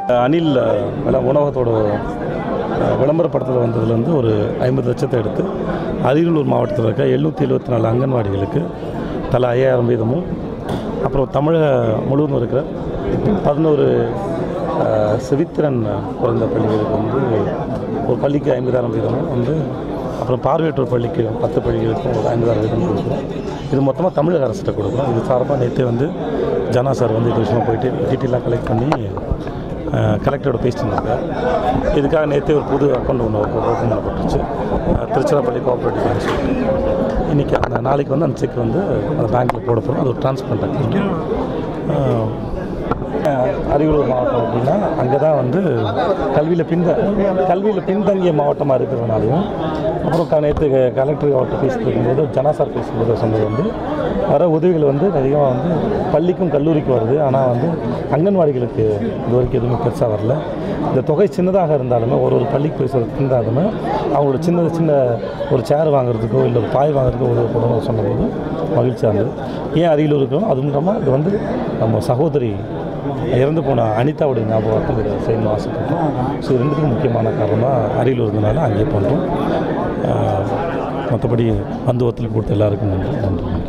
அனில் அஹ், உணவகத்தோட அஹ், விளம்பரப்படுத்தல் வந்ததுலேருந்து ஒரு ஐம்பது லட்சத்தை எடுத்து அரியலூர் மாவட்டத்தில் இருக்க எழுநூற்றி எழுபத்தி நாலு அங்கன்வாடிகளுக்கு தலா ஐயாயிரம் வீதமும் அப்புறம் தமிழக முழுவதும் இருக்கிற பதினோரு அஹ், செவித்திறன் குறைந்த பள்ளிகளுக்கு வந்து ஒரு பள்ளிக்கு ஐம்பதாயிரம் வீதமும் வந்து அப்புறம் பார்வையற்றோர் பள்ளிக்கு பத்து பள்ளிகளுக்கும் ஒரு ஐம்பதாயிரம் வீதம் கொடுக்குறோம் இது மொத்தமாக தமிழக அரசிட்ட கொடுக்குறோம் இது சார்பாக நேற்று வந்து ஜனா சார் வந்து இது விஷயமா போயிட்டு டீட்டெயிலாக கலெக்ட் பண்ணி கலெக்டரோட பேசிட்டு இருந்தாங்க இதுக்காக நேற்றே ஒரு புது அக்கௌண்ட் ஒன்று ஓப்பன் பண்ணப்பட்டுருச்சு அஹ், திருச்சிராப்பள்ளி கோஆப்ரேட்டிவ் பேங்க் சொல்லிட்டு இன்றைக்கி அந்த நாளைக்கு வந்து அந்த செக் வந்து அந்த பேங்க்கில் போட போகிறோம் அது ஒரு டிரான்ஸ்பரண்ட் அக்கௌண்ட் அரியலூர் மாவட்டம் அப்படின்னா அங்கே தான் வந்து கல்வியில் பின்த கல்வியில் பின்தங்கிய மாவட்டமாக இருக்கிறதுனாலையும் அப்புறம் க- நேற்று க- கலெக்டர் அவர்கிட்ட பேசிட்டு இருக்கும்போது ஜனாசார் பேசும்போது சொன்னது வந்து வர உதவிகள் வந்து அதிகமாக வந்து பள்ளிக்கும் கல்லூரிக்கும் வருது ஆனால் வந்து அங்கன்வாடிகளுக்கு இது வரைக்கும் எதுவுமே பெருசாக வரல இந்த தொகை சின்னதாக இருந்தாலுமே ஒரு ஒரு பள்ளிக்கு போய் சொல்ல இருந்தாலுமே அவங்களோட சின்ன சின்ன ஒரு சேர் வாங்குறதுக்கோ இல்லை ஒரு பாய் வாங்குறதுக்கோ உதவப்படும் சொன்னபோது மகிழ்ச்சியாக இருந்தது ஏன் அருகில் இருக்கிறோம் அது மூலமாக இது வந்து நம்ம சகோதரி இறந்து போன அனிதாவுடைய ஞாபகத்தில் இதை செய்யணும் ஆசைப்பட்டோம் ஸோ இது ரெண்டுத்துக்கும் முக்கியமான காரணமாக அரியலூர் இருந்தனால அங்கேயே பண்ணுறோம் மற்றபடி வந்து ஒத்துழைப்பு கொடுத்த எல்லாருக்கும் நன்றி நன்றி